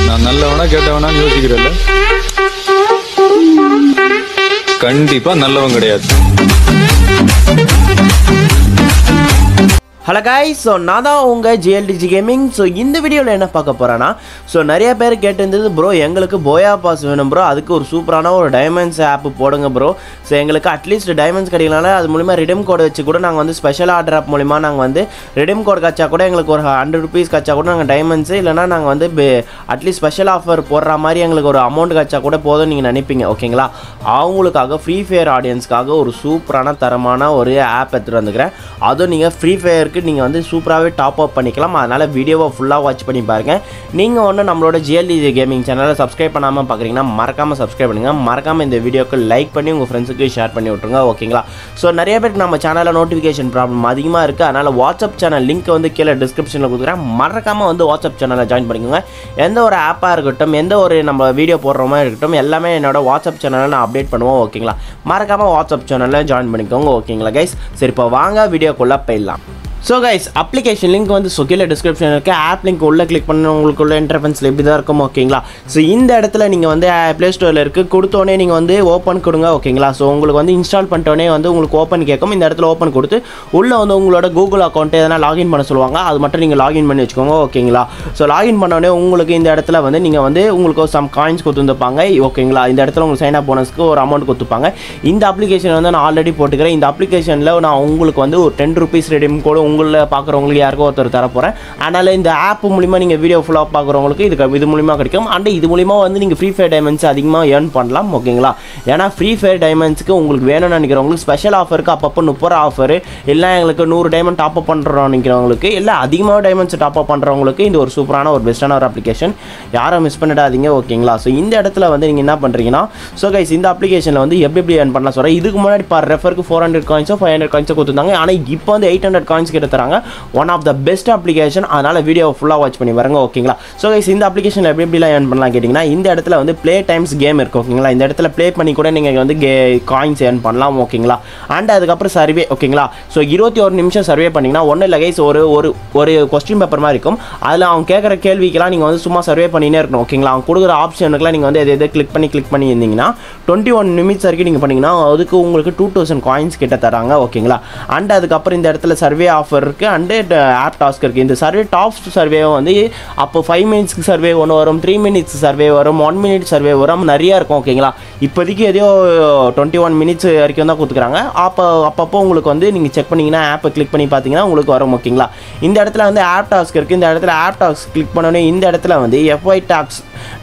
நான் நல்லவனா கெட்டவனான்னு யோசிக்கிறல்ல கண்டிப்பா நல்லவன் கிடையாது ஹலோ காய்ஸ் ஸோ நான் தான் உங்கள் ஜிஎல்டிஜி கேமிங் ஸோ இந்த வீடியோவில் என்ன பார்க்க போகிறேன்னா ஸோ நிறைய பேர் கேட்டிருந்தது ப்ரோ எங்களுக்கு போயா பாஸ் வேணும் ப்ரோ அதுக்கு ஒரு சூப்பரான ஒரு டைமண்ட்ஸ் ஆப் போடுங்க ப்ரோ ஸோ எங்களுக்கு அட்லீஸ்ட் டைமண்ட்ஸ் கிடைக்கலனால அது மூலிமா ரிடம் கோட் வச்சு கூட நாங்கள் வந்து ஸ்பெஷல் ஆர்டர் ஆப் மூலிமா நாங்கள் வந்து ரிடம் கோட் கச்சா கூட எங்களுக்கு ஒரு ஹண்ட்ரட் ருபீஸ் கச்சா கூட நாங்கள் டைமண்ட்ஸ் இல்லைனா நாங்கள் வந்து அட்லீஸ்ட் ஸ்பெஷல் ஆஃபர் போடுற மாதிரி எங்களுக்கு ஒரு அமௌண்ட் கச்சா கூட போதும் நீங்கள் நினைப்பீங்க ஓகேங்களா அவங்களுக்காக ஃப்ரீ ஃபயர் ஆடியன்ஸ்க்காக ஒரு சூப்பரான தரமான ஒரு ஆப் எடுத்துகிட்டு வந்துக்கிறேன் அதுவும் நீங்கள் ஃப்ரீ ஃபயருக்கு நீங்கள் வந்து சூப்பராகவே டாப் அப் பண்ணிக்கலாம் அதனால் வீடியோவை ஃபுல்லாக வாட்ச் பண்ணி பாருங்கள் நீங்கள் ஒன்று நம்மளோட ஜிஎல்டிஜி கேமிங் சேனலை சப்ஸ்கிரைப் பண்ணாமல் பார்க்குறீங்கன்னா மறக்காமல் சப்ஸ்கிரைப் பண்ணுங்கள் மறக்காமல் இந்த வீடியோக்கு லைக் பண்ணி உங்கள் ஃப்ரெண்ட்ஸுக்கு ஷேர் பண்ணி விட்ருங்க ஓகேங்களா ஸோ நிறைய பேருக்கு நம்ம சேனலில் நோட்டிஃபிகேஷன் ப்ராப்ளம் அதிகமாக இருக்குது அதனால் வாட்ஸ்அப் சேனல் லிங்க் வந்து கீழே டிஸ்கிரிப்ஷனில் கொடுக்குறேன் மறக்காமல் வந்து வாட்ஸ்அப் சேனலில் ஜாயின் பண்ணிக்கோங்க எந்த ஒரு ஆப்பாக இருக்கட்டும் எந்த ஒரு நம்ம வீடியோ போடுறோமா இருக்கட்டும் எல்லாமே என்னோட வாட்ஸ்அப் சேனலில் நான் அப்டேட் பண்ணுவோம் ஓகேங்களா மறக்காமல் வாட்ஸ்அப் சேனலில் ஜாயின் பண்ணிக்கோங்க ஓகேங்களா கைஸ் சரி இப்போ வாங்க வீடியோக்குள்ளே போயிடலாம் ஸோ கைஸ் அப்ளிகேஷன் லிங்க் வந்து ஸோ கீழே டிஸ்கிரிப்ஷன் இருக்குது ஆப் லிங்க் உள்ளே கிளிக் பண்ண உங்களுக்குள்ள இன்டர்ஃபென்ஸில் இப்படி தான் இருக்கும் ஓகேங்களா ஸோ இந்த இடத்துல நீங்கள் வந்து ப்ளே ஸ்டோரில் இருக்குது கொடுத்தோடனே நீங்கள் வந்து ஓப்பன் கொடுங்க ஓகேங்களா ஸோ உங்களுக்கு வந்து இன்ஸ்டால் பண்ணிட்டோடனே வந்து உங்களுக்கு ஓப்பன் கேட்கும் இந்த இடத்துல ஓப்பன் கொடுத்து உள்ளே வந்து உங்களோட கூகுள் அக்கௌண்ட் எதனா லாகின் பண்ண சொல்லுவாங்க அது மட்டும் நீங்கள் லாகின் பண்ணி வச்சுக்கோங்க ஓகேங்களா ஸோ லாகின் பண்ணோடனே உங்களுக்கு இந்த இடத்துல வந்து நீங்கள் வந்து உங்களுக்கு சம் காயின்ஸ் கொடுத்துருப்பாங்க ஓகேங்களா இந்த இடத்துல உங்களுக்கு சைன் அப் போனஸ்க்கு ஒரு அமௌண்ட் கொடுத்துப்பாங்க இந்த அப்ளிகேஷன் வந்து நான் ஆல்ரெடி போட்டுக்கிறேன் இந்த அப்ளிகேஷனில் நான் உங்களுக்கு வந்து ஒரு டென் ருபீஸ் ரெடிம் கூட உங்களில் பார்க்குறவங்களுக்கு யாருக்கோ ஒருத்தர் தர போகிறேன் அதனால் இந்த ஆப் மூலிமா நீங்கள் வீடியோ ஃபுல்லாக பார்க்குறவங்களுக்கு இது இது மூலிமா கிடைக்கும் அண்ட் இது மூலிமா வந்து நீங்கள் ஃப்ரீ ஃபயர் டைமண்ட்ஸ் அதிகமாக ஏர்ன் பண்ணலாம் ஓகேங்களா ஏன்னா ஃப்ரீ ஃபயர் டைமண்ட்ஸ்க்கு உங்களுக்கு வேணும்னு நினைக்கிறவங்களுக்கு ஸ்பெஷல் ஆஃபருக்கு அப்பப்போ முப்பது ஆஃபர் இல்லை எங்களுக்கு நூறு டைமண்ட் டாப் அப் பண்ணுறோம் நினைக்கிறவங்களுக்கு இல்லை அதிகமாக டைமண்ட்ஸ் டாப் அப் பண்ணுறவங்களுக்கு இது ஒரு சூப்பரான ஒரு பெஸ்ட்டான ஒரு அப்ளிகேஷன் யாரும் மிஸ் பண்ணிடாதீங்க ஓகேங்களா ஸோ இந்த இடத்துல வந்து நீங்கள் என்ன பண்ணுறீங்கன்னா ஸோ கைஸ் இந்த அப்ளிகேஷனில் வந்து எப்படி எப்படி ஏர்ன் பண்ணலாம் சொல்கிறேன் இதுக்கு முன்னாடி பர் ரெஃபருக்கு ஃபோர் ஹண்ட்ரட் காயின்ஸோ ஃபைவ் ஹண்ட்ரட் காயின்ஸோ கொடுத்துருந்தாங்க ஆனால் இப்போ வந்து எயிட் ஹண்ட்ரட் காயின்ஸ் கிட்ட தராங்க one of the best application அதனால் வீடியோ ஃபுல்லாக வாட்ச் பண்ணி வரங்க ஓகேங்களா ஸோ கைஸ் இந்த அப்ளிகேஷன் எப்படி எப்படிலாம் ஏர்ன் பண்ணலாம் கேட்டிங்கன்னா இந்த இடத்துல வந்து ப்ளே டைம்ஸ் கேம் இருக்குது ஓகேங்களா இந்த இடத்துல ப்ளே பண்ணி கூட நீங்கள் வந்து கே காயின்ஸ் ஏர்ன் பண்ணலாம் ஓகேங்களா அண்ட் அதுக்கப்புறம் சர்வே ஓகேங்களா ஸோ இருபத்தி ஒரு நிமிஷம் சர்வே பண்ணிங்கன்னா ஒன்றும் இல்லை கைஸ் ஒரு ஒரு ஒரு கொஸ்டின் பேப்பர் மாதிரி இருக்கும் அதில் அவங்க கேட்குற கேள்விக்கெல்லாம் நீங்கள் வந்து சும்மா சர்வே பண்ணினே இருக்கணும் ஓகேங்களா அவங்க கொடுக்குற ஆப்ஷனுக்குலாம் நீங்கள் வந்து எது எது கிளிக் பண்ணி கிளிக் பண்ணி இருந்தீங்கன்னா டுவெண்ட்டி ஒன் நிமிட்ஸ் வரைக்கும் நீங்கள் பண்ணிங்கன்னா அதுக்கு உங்களுக்கு டூ தௌசண்ட் காயின்ஸ் கிட்ட தராங்க ஓகேங்களா அண்ட் அதுக்கப்புறம் இந்த இடத்துல சர்வே ஆஃபர் இருக்குது அண்டு ஆப் டாஸ்க் இருக்குது இந்த சர்வே டாப் சர்வே வந்து அப்போ ஃபைவ் மினிட்ஸ்க்கு சர்வே ஒன்று வரும் த்ரீ மினிட்ஸ் சர்வே வரும் ஒன் மினிட் சர்வே வரும் நிறையா இருக்கும் ஓகேங்களா இப்போதைக்கு எதையோ டுவெண்ட்டி ஒன் மினிட்ஸ் வரைக்கும் தான் கொடுத்துக்கிறாங்க அப்போ அப்பப்போ உங்களுக்கு வந்து நீங்கள் செக் பண்ணிங்கன்னா ஆப்பை கிளிக் பண்ணி பார்த்தீங்கன்னா உங்களுக்கு வரும் ஓகேங்களா இந்த இடத்துல வந்து ஆப் டாஸ்க் இருக்குது இந்த இடத்துல ஆப் டாஸ்க் கிளிக் பண்ணோன்னே இந்த இடத்துல வந்து எஃப்ஒய் டாக்ஸ்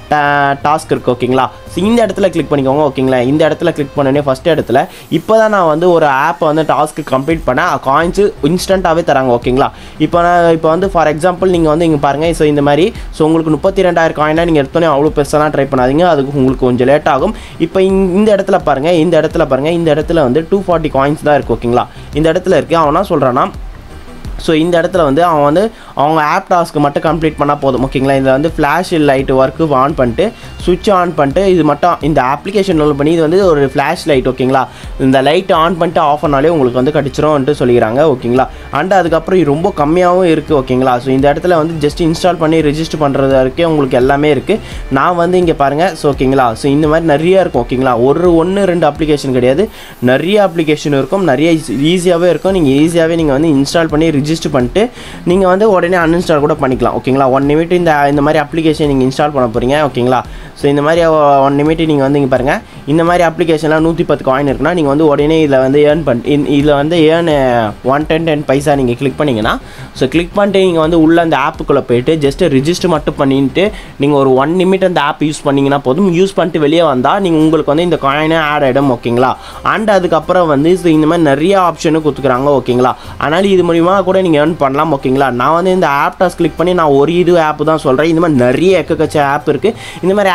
டாஸ்க் இருக்குது ஓகேங்களா ஸோ இந்த இடத்துல கிளிக் பண்ணிக்கோங்க ஓகேங்களா இந்த இடத்துல கிளிக் பண்ணோடனே ஃபஸ்ட் இடத்துல இப்போ தான் நான் வந்து ஒரு ஆப்பை வந்து டாஸ்க்கு கம்ப்ளீட் பண்ணேன் காயின்ஸு இன்ஸ்டண்ட்டாகவே தராங்க ஓகேங்களா இப்போ நான் இப்போ வந்து ஃபார் எக்ஸாம்பிள் நீங்கள் வந்து இங்கே பாருங்கள் ஸோ இந்த மாதிரி ஸோ உங்களுக்கு முப்பத்தி ரெண்டாயிரம் காயினாக நீங்கள் எடுத்தோன்னே அவ்வளோ பெருசாலாம் ட்ரை பண்ணாதீங்க அதுக்கு உங்களுக்கு கொஞ்சம் லேட் ஆகும் இப்போ இந்த இடத்துல பாருங்கள் இந்த இடத்துல பாருங்கள் இந்த இடத்துல வந்து டூ ஃபார்ட்டி காயின்ஸ் தான் இருக்குது ஓகேங்களா இந்த இடத்துல இருக்குது அவன் என்ன சொல்கிறான்னா ஸோ இந்த இடத்துல வந்து அவன் வந்து அவங்க ஆப் டாஸ்க்கு மட்டும் கம்ப்ளீட் பண்ணால் போதும் ஓகேங்களா இதில் வந்து ஃப்ளாஷ் லைட் ஒர்க்கு ஆன் பண்ணிட்டு சுவிட்ச் ஆன் பண்ணிட்டு இது மட்டும் இந்த அப்ளிகேஷன் டவுன்லோட் பண்ணி இது வந்து ஒரு ஃப்ளாஷ் லைட் ஓகேங்களா இந்த லைட் ஆன் பண்ணிட்டு ஆஃப் பண்ணாலே உங்களுக்கு வந்து கிடச்சிரும்ன்ட்டு சொல்லிக்கிறாங்க ஓகேங்களா அண்ட் அதுக்கப்புறம் இது ரொம்ப கம்மியாகவும் இருக்குது ஓகேங்களா ஸோ இந்த இடத்துல வந்து ஜஸ்ட் இன்ஸ்டால் பண்ணி ரெஜிஸ்டர் பண்ணுறது வரைக்கும் உங்களுக்கு எல்லாமே இருக்குது நான் வந்து இங்கே பாருங்கள் ஸோ ஓகேங்களா ஸோ இந்த மாதிரி நிறைய இருக்கும் ஓகேங்களா ஒரு ஒன்று ரெண்டு அப்ளிகேஷன் கிடையாது நிறைய அப்ளிகேஷன் இருக்கும் நிறைய ஈஸியாகவே இருக்கும் நீங்கள் ஈஸியாகவே நீங்கள் வந்து இன்ஸ்டால் பண்ணி ரிஜிஸ்டர் பண்ணிட்டு நீங்கள் வந்து உடனே அன்இன்ஸ்டால் கூட பண்ணிக்கலாம் ஓகேங்களா ஒன் நிமிட் இந்த இந்த மாதிரி அப்ளிகேஷன் நீங்கள் இன்ஸ்டால் பண்ண போகிறீங்க ஓகேங்களா ஸோ இந்த மாதிரி ஒன் நிமிட் நீங்கள் வந்து இங்கே பாருங்கள் இந்த மாதிரி அப்ளிகேஷன்லாம் நூற்றி பத்து காயின் இருக்குன்னா நீங்கள் வந்து உடனே இதில் வந்து ஏர்ன் பண்ணி இதில் வந்து ஏர்ன் ஒன் டென் டென் பைசா நீங்கள் கிளிக் பண்ணிங்கன்னா ஸோ கிளிக் பண்ணிட்டு நீங்கள் வந்து உள்ளே அந்த ஆப்புக்குள்ளே போயிட்டு ஜஸ்ட் ரிஜிஸ்டர் மட்டும் பண்ணிட்டு நீங்கள் ஒரு ஒன் நிமிட் அந்த ஆப் யூஸ் பண்ணிங்கன்னா போதும் யூஸ் பண்ணிட்டு வெளியே வந்தால் நீங்கள் உங்களுக்கு வந்து இந்த காயினே ஆட் ஆகிடும் ஓகேங்களா அண்ட் அதுக்கப்புறம் வந்து so இந்த மாதிரி நிறைய ஆப்ஷனும் கொடுத்துக்குறாங்க ஓகேங்களா அதனால் இது மூலிமா கூட நீங்கள் ஏர்ன் பண்ணலாம் ஓகேங்களா நான் வந்து இந்த ஆப் டாஸ் கிளிக் பண்ணி நான் ஒரு இது ஆப் தான் சொல்கிறேன் இந்த மாதிரி நிறைய எக்கச்ச ஆப் இருக்குது இந்த மாதிரி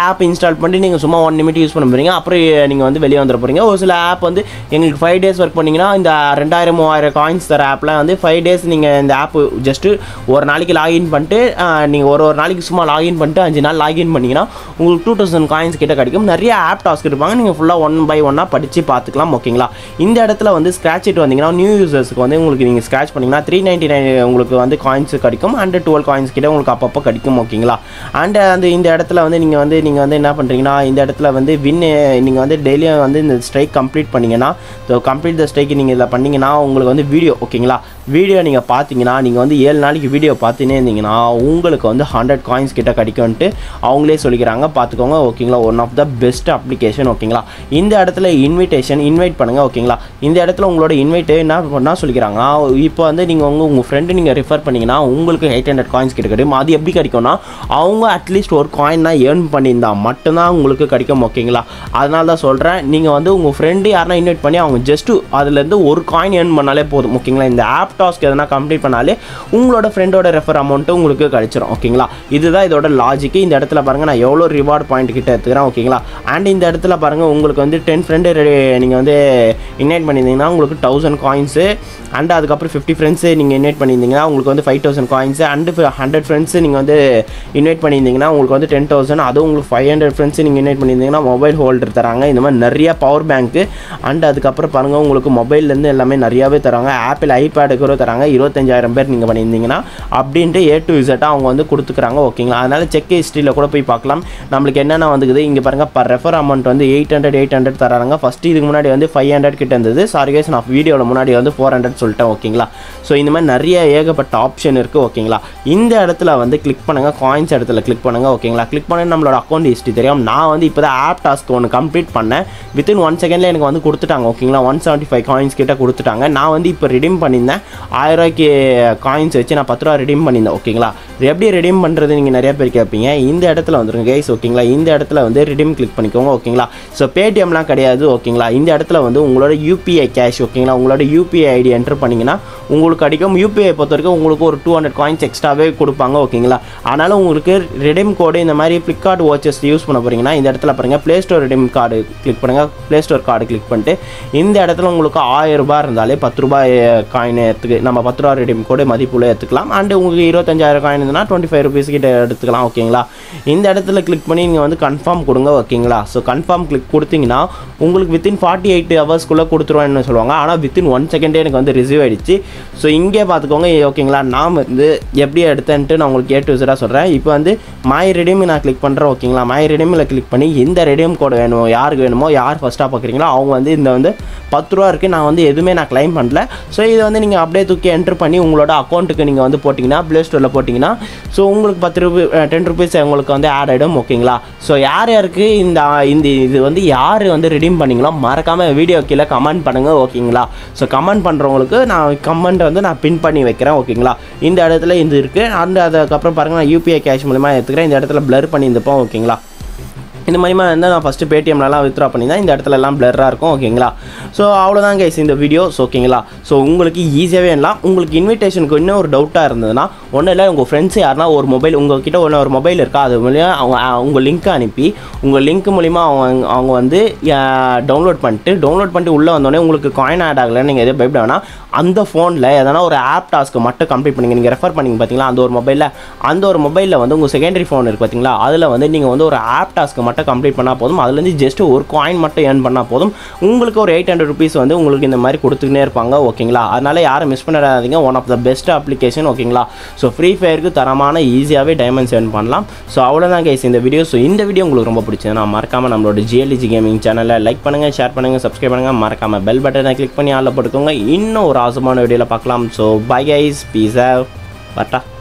ஆப் இன்ஸ்டால் பண்ணி நீங்கள் சும்மா ஒன் நிமிட் யூஸ் பண்ண போகிறீங்க அப்புறம் நீங்கள் வந்து வெளியே வந்துட போகிறீங்க ஒரு சில ஆப் வந்து எங்களுக்கு ஃபைவ் டேஸ் ஒர்க் பண்ணிங்கன்னா இந்த ரெண்டாயிரம் மூவாயிரம் காயின்ஸ் தர ஆப்பில் வந்து ஃபைவ் டேஸ் நீங்கள் இந்த ஆப் ஜஸ்ட்டு ஒரு நாளைக்கு லாகின் பண்ணிட்டு நீங்கள் ஒரு ஒரு நாளைக்கு சும்மா லாகின் பண்ணிட்டு அஞ்சு நாள் லாகின் பண்ணிங்கன்னா உங்களுக்கு டூ தௌசண்ட் காயின்ஸ் கிட்ட கிடைக்கும் நிறைய ஆப் டாஸ்க் இருப்பாங்க நீங்கள் ஃபுல்லாக ஒன் பை ஒன்னாக படித்து பார்த்துக்கலாம் ஓகேங்களா இந்த இடத்துல வந்து ஸ்க்ராட்ச் இட் வந்தீங்கன்னா நியூ யூசர்ஸ்க்கு வந்து உங்களுக்கு நீங்கள் ஸ்க்ராட்ச் பண்ணிங்கன்னா த்ரீ நைன்ட்டி நைன் உங்களுக்கு வந்து காயின்ஸ் கிடைக்கும் அண்ட் டுவெல் காயின்ஸ் கிட்ட உங்களுக்கு அப்பப்போ கிடைக்கும் ஓகேங்களா அண்ட் அந்த இந்த இடத்துல வந்து நீங்கள் வந்து நீங்கள் வந்து என்ன பண்ணுறீங்கன்னா இந்த இடத்துல வந்து வின் நீங்கள் வந்து டெய்லியும் வந்து இந்த ஸ்ட்ரைக் கம்ப்ளீட் பண்ணீங்கன்னா கம்ப்ளீட் த ஸ்ட்ரைக் நீங்கள் இதில் பண்ணீங்கன்னா உங்களுக்கு வந்து வீடியோ ஓகேங்களா வீடியோ நீங்கள் பார்த்தீங்கன்னா நீங்கள் வந்து ஏழு நாளைக்கு வீடியோ பார்த்துனே இருந்தீங்கன்னா உங்களுக்கு வந்து ஹண்ட்ரட் காயின்ஸ் கிட்ட கிடைக்கும்ன்ட்டு அவங்களே சொல்லிக்கிறாங்க பார்த்துக்கோங்க ஓகேங்களா one of the best application ஓகேங்களா இந்த இடத்துல இன்விடேஷன் இன்வைட் பண்ணுங்கள் ஓகேங்களா இந்த இடத்துல உங்களோட இன்வைட்டு என்ன என்ன சொல்லிக்கிறாங்கன்னா இப்போ வந்து நீங்கள் உங்கள் உங்கள் ஃப்ரெண்டு நீங்கள் ரெஃபர் பண்ணீங்கன்னா உங்களுக்கு எயிட் ஹண்ட்ரட் காயின்ஸ் கிட்ட கிடைக்கும் அது எப்படி கிடைக்கும்னா அவங்க அட்லீஸ்ட் ஒரு காயின்னா ஏர்ன் பண்ணியிருந்தா மட்டும்தான் உங்களுக்கு கிடைக்கும் ஓகேங்களா அதனால தான் சொல்கிறேன் நீங்கள் வந்து உங்கள் ஃப்ரெண்டு யாருனா இன்வைட் பண்ணி அவங்க ஜஸ்ட்டு அதுலேருந்து ஒரு காயின் ஏர்ன் பண்ணாலே போதும் ஓகேங்களா இந்த ஆப் டாஸ்க் எதனா கம்ப்ளீட் பண்ணாலே உங்களோட ஃப்ரெண்டோட ரெஃபர் அமௌண்ட்டு உங்களுக்கு கிடைச்சிரும் ஓகேங்களா இதுதான் இதோட லாஜிக்கு இந்த இடத்துல பாருங்கள் நான் எவ்வளோ ரிவார்ட் பாயிண்ட் கிட்ட எடுத்துக்கிறேன் ஓகேங்களா அண்ட் இந்த இடத்துல பாருங்கள் உங்களுக்கு வந்து டென் ஃப்ரெண்டு நீங்கள் வந்து இன்வைட் பண்ணியிருந்தீங்கன்னா உங்களுக்கு தௌசண்ட் காயின்ஸு அண்ட் அதுக்கப்புறம் ஃபிஃப்டி ஃப்ரெண்ட்ஸு நீங்கள் இன்வைட் பண்ணியிருந்தீங்கன்னா உங்களுக்கு வந்து five thousand coins and hundred friends நீங்கள் வந்து இன்வைட் பண்ணியிருந்தீங்கன்னா உங்களுக்கு வந்து டென் தௌசண்ட் அதுவும் உங்களுக்கு ஃபைவ் ஹண்ட்ரட் ஃப்ரெண்ட்ஸு நீங்கள் இன்வைட் பண்ணியிருந்தீங்கன்னா மொபைல் ஹோல்டர் தராங்க இந்த மாதிரி நிறைய பவர் பேங்க்கு அண்ட் அதுக்கப்புறம் பாருங்கள் உங்களுக்கு மொபைல்லேருந்து எல்லாமே நிறையாவே தராங்க ஆப்பிள் ஐபேடு கூட தராங்க இருபத்தஞ்சாயிரம் பேர் நீங்கள் பண்ணியிருந்தீங்கன்னா அப்படின்ட்டு ஏ டு இசட்டாக அவங்க வந்து கொடுத்துக்குறாங்க ஓகேங்களா அதனால் செக் ஹிஸ்ட்ரியில் கூட போய் பார்க்கலாம் நம்மளுக்கு என்னென்ன வந்துக்குது இங்கே பாருங்கள் பர் ரெஃபர் அமௌண்ட் வந்து எயிட் ஹண்ட்ரட் எயிட் ஹண்ட்ரட் தராங்க ஃபஸ்ட்டு இதுக்கு முன்னாடி வந்து ஃபைவ் ஹண்ட்ரட் கிட்ட இருந்தது சாரி கேஸ் நான் வீடியோவில் முன்னாடி வந்து ஃபோர் ஹண்ட்ரட் சொல்லிட்டேன் ஓகேங்களா ஸோ இந்த மாதிரி நிறைய ஏகப்பட்ட ஆப்ஷன் இருக்குது ஓகேங்களா இந்த இடத்துல வந்து கிளிக் பண்ணுங்கள் காயின்ஸ் இடத்துல கிளிக் பண்ணுங்கள் ஓகேங்களா கிளிக் பண்ணி நம்மளோட அக்கௌண்ட் ஹிஸ்ட்ரி தெரியும் நான் வந்து இப்போ தான் ஆப் டாஸ்க் ஒன்று கம்ப்ளீட் பண்ணேன் வித்தின் ஒன் செகண்டில் எனக்கு வந்து கொடுத்துட்டாங்க ஓகேங்களா ஒன் செவன்ட்டி ஃபைவ் காயின்ஸ் கிட்ட கொடுத்துட்டாங்க நான் வந்து இப்போ ரிடீம் பண்ணியிருந்தேன் ஆயிரம் ரூபாய்க்கு காயின்ஸ் வச்சு நான் பத்து ரூபா ரிடீம் பண்ணியிருந்தேன் ஓகேங்களா எப்படி ரிடீம் பண்ணுறது நீங்கள் நிறைய பேர் கேட்பீங்க இந்த இடத்துல வந்துருங்க கைஸ் ஓகேங்களா இந்த இடத்துல வந்து ரிடீம் கிளிக் பண்ணிக்கோங்க ஓகேங்களா ஸோ பேடிஎம்லாம் கிடையாது ஓகேங்களா இந்த இடத்துல வந்து உங்களோட யூபிஐ கேஷ் ஓகேங்களா உங்களோட யூபிஐ ஐடி என்டர் பண்ணிங்கன்னா உங்களுக்கு கிடைக்கும் யூபிஐ பொறுத்த வரைக்கும் உங்களுக்கு ஒரு டூ ஹண்ட்ரட் காயின்ஸ் எக்ஸ்ட்ராவே கொடுப்பாங்க ஓகேங்களா ஆனாலும் உங்களுக்கு ரெடீம் கோடு இந்த மாதிரி ஃப்ளிப்கார்ட் வாட்சஸ் யூஸ் பண்ண போகிறீங்கன்னா இந்த இடத்துல பாருங்கள் Play Store redeem card click பண்ணுங்கள் ப்ளே ஸ்டோர் கார்டு கிளிக் பண்ணிட்டு இந்த இடத்துல உங்களுக்கு ஆயிரம் ரூபாய் இருந்தாலே பத்து ரூபாய் காயின் எடுத்துக்கு நம்ம பத்து ரூபா ரெடீம் கோடு மதிப்புள்ள எடுத்துக்கலாம் அண்ட் உங்களுக்கு இருபத்தஞ்சாயிரம் காயின் இருந்ததுன்னா டுவெண்ட்டி ஃபைவ் ருபீஸ் கிட்ட எடுத்துக்கலாம் ஓகேங்களா இந்த இடத்துல கிளிக் பண்ணி நீங்கள் வந்து கன்ஃபார்ம் கொடுங்க ஓகேங்களா ஸோ கன்ஃபார்ம் கிளிக் கொடுத்தீங்கன்னா உங்களுக்கு வித்தின் ஃபார்ட்டி எயிட் ஹவர்ஸ்க்குள்ளே கொடுத்துருவான்னு சொல்லுவாங்க ஆனால் வித்தின் ஒன் செகண்டே எனக்கு வந்து ரிசீவ் ஆயிடுச்சு ஸோ இங்கே பார்த்துக்கோங்க ஓகேங்களா நான் வந்து எப்படி எடுத்தேன்ட்டு நான் உங்களுக்கு ஏ டு விசிடாக சொல்கிறேன் இப்போ வந்து மை ரெடீம் நான் கிளிக் பண்ணுறேன் ஓகேங்களா மை ரெடீமில் கிளிக் பண்ணி இந்த ரெடீம் கோடு வேணுமோ யாருக்கு வேணுமோ யார் ஃபஸ்ட்டாக பார்க்குறீங்களோ அவங்க வந்து இந்த வந்து பத்து ரூபா இருக்குது நான் வந்து எதுவுமே நான் க்ளைம் பண்ணல ஸோ இதை வந்து நீங்கள் அப்படியே தூக்கி என்ட்ரு பண்ணி உங்களோட அக்கௌண்ட்டுக்கு நீங்கள் வந்து போட்டிங்கன்னா ப்ளே ஸ்டோரில் போட்டிங்கன்னா ஸோ உங்களுக்கு பத்து ரூபி டென் ருபீஸ் உங்களுக்கு வந்து ஆட் ஆகிடும் ஓகேங்களா ஸோ யார் யாருக்கு இந்த இந்த இது வந்து யார் வந்து ரெடீம் பண்ணீங்களோ மறக்காமல் வீடியோ கீழே கமெண்ட் பண்ணுங்கள் ஓகேங்களா ஸோ கமெண்ட் பண்ணுறவங்களுக்கு நான் கமெண்ட் வந்து நான் பின் பண்ணி வைக்கிறேன் ஓகேங்களா இந்த இடத்துல இது இருக்குது அண்ட் அதுக்கப்புறம் பாருங்கள் நான் யூபிஐ கேஷ் மூலமாக எடுத்துக்கிறேன் இந்த இடத்துல ப்ளர் பண்ணி இருந்துப்போம் ஓகேங்களா இந்த மாதிரிமா இருந்தால் நான் ஃபஸ்ட்டு பேடிஎம்லலாம் வித்ரா பண்ணி தான் இந்த இடத்துல எல்லாம் பிளராக இருக்கும் ஓகேங்களா ஸோ அவ்வளோதான் கைஸ் இந்த வீடியோஸ் ஓகேங்களா ஸோ உங்களுக்கு ஈஸியாகவே எல்லாம் உங்களுக்கு இன்விடேஷனுக்கு இன்னும் ஒரு டவுட்டாக இருந்ததுன்னா ஒன்றும் இல்லை உங்கள் ஃப்ரெண்ட்ஸ் யாருனா ஒரு மொபைல் உங்ககிட்ட ஒன்று ஒரு மொபைல் இருக்கா அது மூலியம் அவங்க அஹ், உங்கள் லிங்க்கை அனுப்பி உங்கள் லிங்க் மூலிமா அவங்க அவங்க வந்து டவுன்லோட் பண்ணிட்டு டவுன்லோட் பண்ணிட்டு உள்ளே வந்தோடனே உங்களுக்கு காயின் ஆட் ஆகலைன்னு நீங்கள் எதுவும் பயப்பட வேணாம் அந்த ஃபோனில் எதனா ஒரு ஆப் டாஸ்க்கு மட்டும் கம்ப்ளீட் பண்ணிங்க நீங்கள் ரெஃபர் பண்ணிங்க பார்த்தீங்களா அந்த ஒரு மொபைலில் அந்த ஒரு மொபைலில் வந்து உங்கள் செகண்டரி ஃபோன் இருக்குது பார்த்தீங்களா அதில் வந்து நீங்கள் வந்து ஒரு ஆப் டாஸ்க்கு மட்டும் கம்ப்ளீட் பண்ணால் போதும் அதுலேருந்து ஜஸ்ட் ஒரு காயின் மட்டும் ஏர்ன் பண்ணால் போதும் உங்களுக்கு ஒரு எயிட் ஹண்ட்ரட் ருபீஸ் வந்து உங்களுக்கு இந்த மாதிரி கொடுத்துக்கினே இருப்பாங்க ஓகேங்களா அதனால் யாரும் மிஸ் பண்ணிடாதீங்க one of the best application ஓகேங்களா ஸோ ஃப்ரீ ஃபயருக்கு தரமான ஈஸியாகவே டைமண்ட்ஸ் ஏர்ன் பண்ணலாம் ஸோ அவ்வளோதான் கைஸ் இந்த வீடியோ ஸோ இந்த வீடியோ உங்களுக்கு ரொம்ப பிடிச்சதுன்னா மறக்காமல் நம்மளோட ஜிஎல்டிஜி கேமிங் சேனலை லைக் பண்ணுங்கள் ஷேர் பண்ணுங்கள் சப்ஸ்கிரைப் பண்ணுங்கள் மறக்காமல் பெல் பட்டனை கிளிக் பண்ணி ஆளில் போட்டுக்கோங்க இன்னும் ஒரு ஆசமான வீடியோவில் பார்க்கலாம் ஸோ பை கைஸ் பீஸா பட்டா